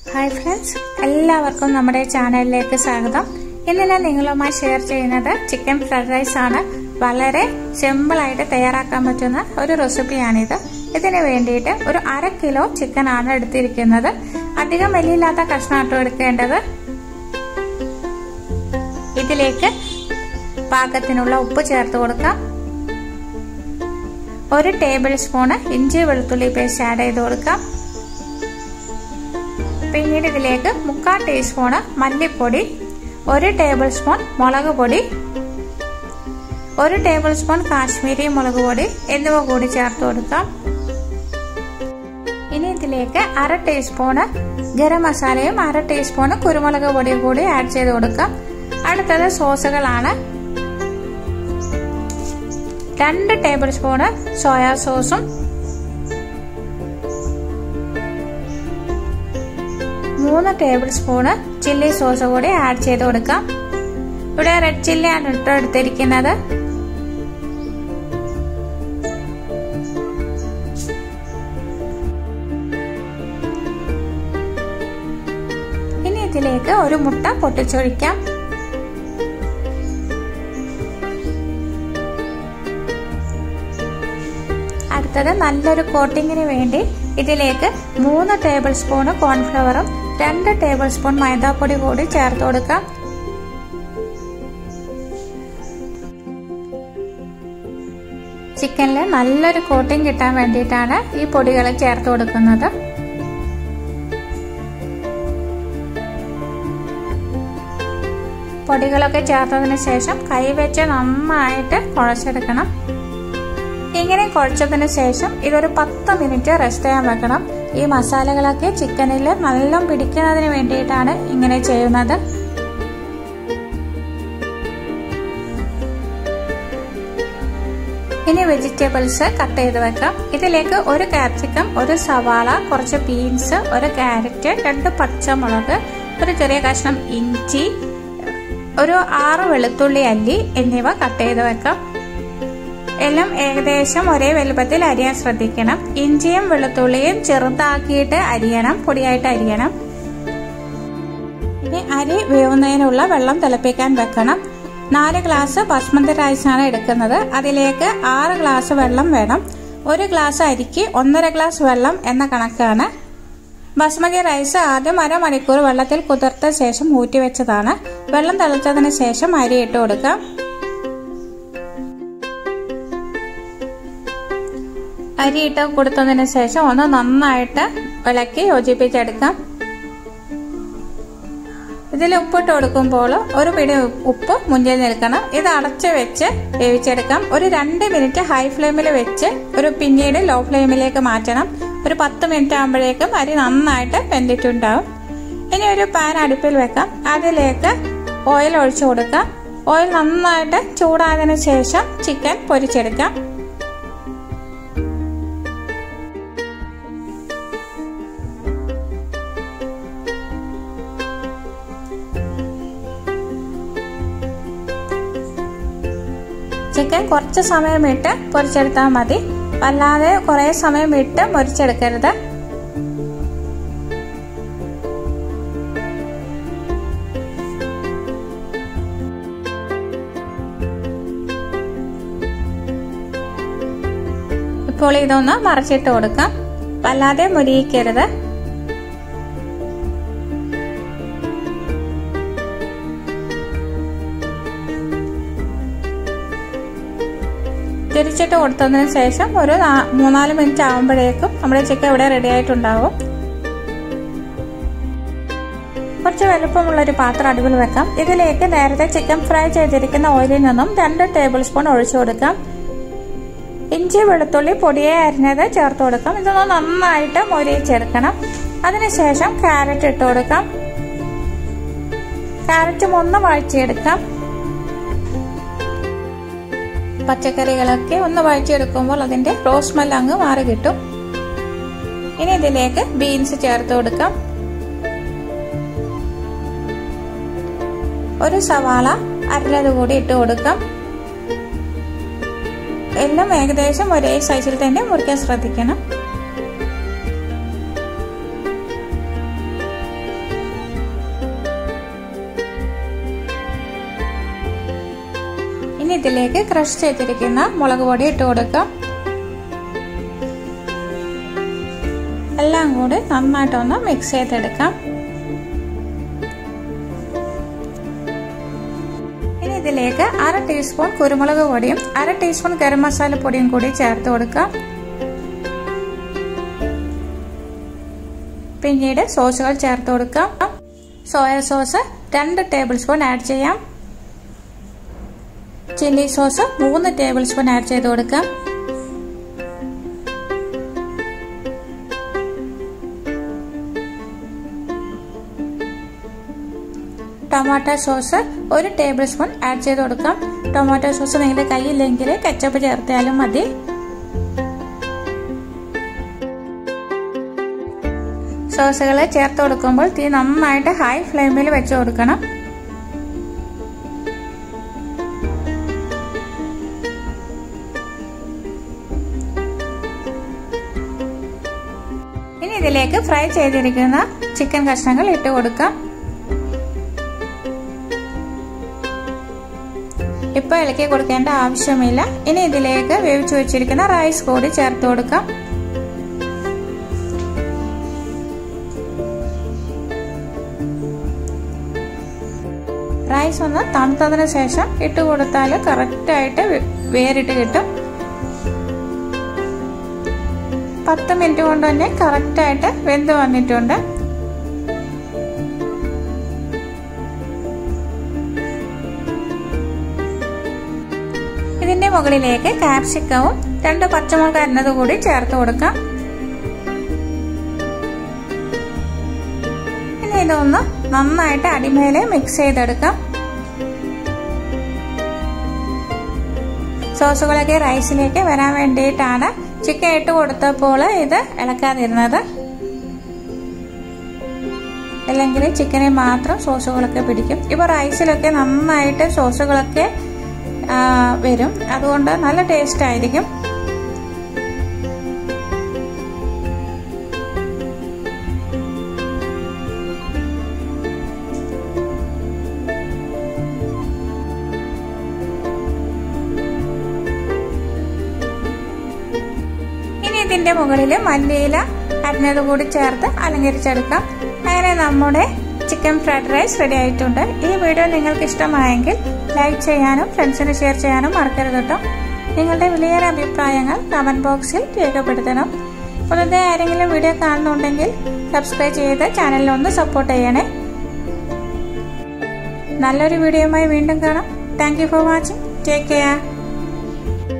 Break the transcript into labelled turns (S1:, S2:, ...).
S1: hi friends എല്ലാവർക്കും നമ്മുടെ ചാനലിലേക്ക് സ്വാഗതം ഇന്ന് ഞാൻ നിങ്ങളുമായി ഷെയർ ചെയ്യുന്നത് ചിക്കൻ ഫ്രൈഡ് റൈസ് ആണ് വളരെ സിമ്പിളായിട്ട് തയ്യാറാക്കാൻ പറ്റുന്ന ഒരു റെസിപ്പിയാണിത് ഇതിന് വേണ്ടിയിട്ട് ഒരു അര കിലോ ചിക്കൻ ആണ് എടുത്തിരിക്കുന്നത് അധികം വലിയില്ലാത്ത കഷ്ണാട്ടോ എടുക്കേണ്ടത് ഇതിലേക്ക് പാകത്തിനുള്ള ഉപ്പ് ചേർത്ത് കൊടുക്കാം ഒരു ടേബിൾ സ്പൂണ് ഇഞ്ചി വെളുത്തുള്ളി പേസ്റ്റ് ആഡ് ചെയ്ത് കൊടുക്കാം പിന്നീട് ഇതിലേക്ക് മുക്കാൽ ടീസ്പൂണ് മല്ലിപ്പൊടി ഒരു ടേബിൾ സ്പൂൺ മുളക് പൊടി ഒരു ടേബിൾ സ്പൂൺ കാശ്മീരി മുളക് പൊടി എന്നിവ കൂടി ചേർത്ത് കൊടുക്കാം ഇനി ഇതിലേക്ക് അര ടീസ്പൂണ് ഗരം മസാലയും അര ടീസ്പൂണ് കുരുമുളക് പൊടിയും കൂടി ആഡ് ചെയ്ത് കൊടുക്കാം അടുത്തത് സോസുകളാണ് രണ്ട് ടേബിൾ സ്പൂണ് സോയാ സോസും മൂന്ന് ടേബിൾ സ്പൂണ് ചില്ലി സോസ് കൂടി ആഡ് ചെയ്ത് കൊടുക്കാം ഇവിടെ റെഡ് ചില്ലിയാണ് ഇട്ട് എടുത്തിരിക്കുന്നത് ഇനി ഇതിലേക്ക് ഒരു മുട്ട പൊട്ടിച്ചൊഴിക്കാം അടുത്തത് നല്ലൊരു കോട്ടിങ്ങിന് വേണ്ടി ഇതിലേക്ക് മൂന്ന് ടേബിൾ സ്പൂണ് കോൺഫ്ലവറും രണ്ട് ടേബിൾ സ്പൂൺ മൈദാപ്പൊടി കൂടി ചേർത്ത് കൊടുക്കാം ചിക്കനിൽ നല്ലൊരു കോട്ടിങ് കിട്ടാൻ വേണ്ടിയിട്ടാണ് ഈ പൊടികൾ ചേർത്ത് കൊടുക്കുന്നത് പൊടികളൊക്കെ ചേർത്തതിന് ശേഷം കൈവച്ച് നന്നായിട്ട് കുഴച്ചെടുക്കണം ഇങ്ങനെ കുഴച്ചതിന് ശേഷം ഇതൊരു പത്ത് മിനിറ്റ് റെസ്റ്റ് ചെയ്യാൻ വെക്കണം ഈ മസാലകളൊക്കെ ചിക്കനിൽ നല്ല പിടിക്കുന്നതിന് വേണ്ടിയിട്ടാണ് ഇങ്ങനെ ചെയ്യുന്നത് ഇനി വെജിറ്റബിൾസ് കട്ട് ചെയ്ത് വെക്കാം ഇതിലേക്ക് ഒരു കാപ്സിക്കം ഒരു സവാള കുറച്ച് ബീൻസ് ഒരു ക്യാരറ്റ് രണ്ട് പച്ചമുളക് ഒരു ചെറിയ കഷ്ണം ഇഞ്ചി ഒരു ആറ് വെളുത്തുള്ളി അല്ലി എന്നിവ കട്ട് ചെയ്ത് വെക്കാം എല്ലാം ഏകദേശം ഒരേ വലുപ്പത്തിൽ അരിയാൻ ശ്രദ്ധിക്കണം ഇഞ്ചിയും വെളുത്തുള്ളിയും ചെറുതാക്കിയിട്ട് അരിയണം പൊടിയായിട്ട് അരിയണം ഇനി അരി വേവുന്നതിനുള്ള വെള്ളം തിളപ്പിക്കാൻ വെക്കണം നാല് ഗ്ലാസ് ബസ്മതി റൈസ് ആണ് എടുക്കുന്നത് അതിലേക്ക് ആറ് ഗ്ലാസ് വെള്ളം വേണം ഒരു ഗ്ലാസ് അരിക്ക് ഒന്നര ഗ്ലാസ് വെള്ളം എന്ന കണക്കാണ് ബസ്മതി റൈസ് ആദ്യം അരമണിക്കൂർ വെള്ളത്തിൽ കുതിർത്ത ശേഷം ഊറ്റി വെച്ചതാണ് വെള്ളം തിളച്ചതിന് ശേഷം അരി ഇട്ട് കൊടുക്കാം അരി ഇട്ട് കൊടുത്തതിന് ശേഷം ഒന്ന് നന്നായിട്ട് ഇളക്കി യോജിപ്പിച്ചെടുക്കാം ഇതിൽ ഉപ്പിട്ട് കൊടുക്കുമ്പോൾ ഒരു പിടി ഉപ്പ് മുന്നിൽ നിൽക്കണം ഇത് അടച്ച് വെച്ച് വേവിച്ചെടുക്കാം ഒരു രണ്ട് മിനിറ്റ് ഹൈ ഫ്ലെയിമിൽ വെച്ച് ഒരു പിന്നീട് ലോ ഫ്ലെയിമിലേക്ക് മാറ്റണം ഒരു പത്ത് മിനിറ്റ് ആകുമ്പോഴേക്കും അരി നന്നായിട്ട് വെന്തിട്ടുണ്ടാവും ഇനി ഒരു പാൻ അടുപ്പിൽ വെക്കാം അതിലേക്ക് ഓയിൽ ഒഴിച്ചു കൊടുക്കാം ഓയിൽ നന്നായിട്ട് ചൂടായതിനു ശേഷം ചിക്കൻ പൊരിച്ചെടുക്കാം ചിക്കൻ കുറച്ച് സമയം ഇട്ട് പൊരിച്ചെടുത്താൽ മതി അല്ലാതെ കുറേ സമയം ഇട്ട് മുരിച്ചെടുക്കരുത് ഇപ്പോൾ ഇതൊന്ന് മറച്ചിട്ട് കൊടുക്കാം വല്ലാതെ മുരിയിക്കരുത് തിരിച്ചിട്ട് കൊടുത്തതിന് ശേഷം ഒരു മൂന്നാല് മിനിറ്റ് ആകുമ്പോഴേക്കും നമ്മുടെ ചിക്കൻ ഇവിടെ റെഡി ആയിട്ടുണ്ടാവും കുറച്ച് വലുപ്പമുള്ള ഒരു പാത്രം അടുപ്പിൽ വെക്കാം ഇതിലേക്ക് നേരത്തെ ചിക്കൻ ഫ്രൈ ചെയ്തിരിക്കുന്ന ഓയിലിൽ നിന്നും രണ്ട് ടേബിൾ സ്പൂൺ ഒഴിച്ചു കൊടുക്കാം ഇഞ്ചി വെളുത്തുള്ളി പൊടിയെ അരിഞ്ഞത് ചേർത്ത് കൊടുക്കാം ഇതൊന്ന് നന്നായിട്ട് മൊരിയിച്ചെടുക്കണം അതിനുശേഷം ക്യാരറ്റ് ഇട്ട് കൊടുക്കാം ക്യാരറ്റും ഒന്ന് വഴച്ചെടുക്കാം പച്ചക്കറികളൊക്കെ ഒന്ന് വഴറ്റിയെടുക്കുമ്പോൾ അതിന്റെ റോസ് സ്മെൽ അങ്ങ് മാറി കിട്ടും ഇനി ഇതിലേക്ക് ബീൻസ് ചേർത്ത് കൊടുക്കാം ഒരു സവാള അരലത് കൂടി ഇട്ട് കൊടുക്കാം എല്ലാം ഏകദേശം ഒരേ സൈസിൽ തന്നെ മുറിക്കാൻ ശ്രദ്ധിക്കണം ഇതിലേക്ക് ക്രഷ് ചെയ്തിരിക്കുന്ന മുളക് പൊടി ഇട്ട് കൊടുക്കാം എല്ലാം കൂടി നന്നായിട്ടൊന്ന് മിക്സ് ചെയ്തെടുക്കാം ഇനി ഇതിലേക്ക് അര ടീസ്പൂൺ കുരുമുളക് പൊടിയും അര ടീസ്പൂൺ ഗരം മസാല പൊടിയും കൂടി ചേർത്ത് കൊടുക്കാം പിന്നീട് സോസുകൾ ചേർത്ത് കൊടുക്കാം സോയ സോസ് രണ്ട് ടേബിൾ സ്പൂൺ ആഡ് ചെയ്യാം ചില്ലി സോസ് മൂന്ന് ടേബിൾ സ്പൂൺ ആഡ് ചെയ്ത് കൊടുക്കാം ടൊമാറ്റോ സോസ് ഒരു ടേബിൾ സ്പൂൺ ആഡ് ചെയ്ത് കൊടുക്കാം ടൊമാറ്റോ സോസ് നിങ്ങളുടെ കയ്യില്ലെങ്കിൽ കച്ചപ്പ് ചേർത്താലും മതി സോസുകൾ ചേർത്ത് കൊടുക്കുമ്പോൾ തീ നന്നായിട്ട് ഹൈ ഫ്ലെയിമിൽ വെച്ച് കൊടുക്കണം ഇനി ഇതിലേക്ക് ഫ്രൈ ചെയ്തിരിക്കുന്ന ചിക്കൻ കഷ്ണങ്ങൾ ഇട്ട് കൊടുക്കാം ഇപ്പൊ ഇളക്കി കൊടുക്കേണ്ട ആവശ്യമില്ല ഇനി ഇതിലേക്ക് വേവിച്ചു വെച്ചിരിക്കുന്ന റൈസ് കൂടി ചേർത്ത് കൊടുക്കാം റൈസ് ഒന്ന് തണുത്തതിന് ശേഷം ഇട്ട് കൊടുത്താൽ കറക്റ്റായിട്ട് വേറിട്ട് കിട്ടും പത്ത് മിനിറ്റ് കൊണ്ട് തന്നെ കറക്റ്റായിട്ട് വെന്ത് വന്നിട്ടുണ്ട് ഇതിന്റെ മുകളിലേക്ക് കാപ്സിക്കവും രണ്ട് പച്ചമുളക് അരിഞ്ഞത് കൂടി ചേർത്ത് കൊടുക്കാം ഇനി ഇതൊന്ന് നന്നായിട്ട് അടിമേലെ മിക്സ് ചെയ്തെടുക്കാം സോസുകളൊക്കെ റൈസിലേക്ക് വരാൻ വേണ്ടിയിട്ടാണ് ചിക്കൻ ഇട്ട് കൊടുത്തപ്പോൾ ഇത് ഇളക്കാതിരുന്നത് അല്ലെങ്കിൽ ചിക്കനെ മാത്രം സോസുകളൊക്കെ പിടിക്കും ഇപ്പോൾ റൈസിലൊക്കെ നന്നായിട്ട് സോസുകളൊക്കെ വരും അതുകൊണ്ട് നല്ല ടേസ്റ്റ് ആയിരിക്കും ഇനി ഇതിന്റെ മുകളിൽ മല്ലിയില അരിഞ്ഞത് കൂടി ചേർത്ത് അലങ്കരിച്ചെടുക്കാം അങ്ങനെ നമ്മുടെ ചിക്കൻ ഫ്രൈഡ് റൈസ് റെഡി ആയിട്ടുണ്ട് ഈ വീഡിയോ നിങ്ങൾക്ക് ഇഷ്ടമായെങ്കിൽ ലൈക്ക് ചെയ്യാനും ഫ്രണ്ട്സിന് ഷെയർ ചെയ്യാനും മറക്കരുത് കേട്ടോ നിങ്ങളുടെ വിലയേറെ അഭിപ്രായങ്ങൾ കമന്റ് ബോക്സിൽ രേഖപ്പെടുത്തണം പുതുതായി ആരെങ്കിലും വീഡിയോ കാണുന്നുണ്ടെങ്കിൽ സബ്സ്ക്രൈബ് ചെയ്ത് ചാനലിനൊന്ന് സപ്പോർട്ട് ചെയ്യണേ നല്ലൊരു വീഡിയോയുമായി വീണ്ടും കാണാം thank for watching take care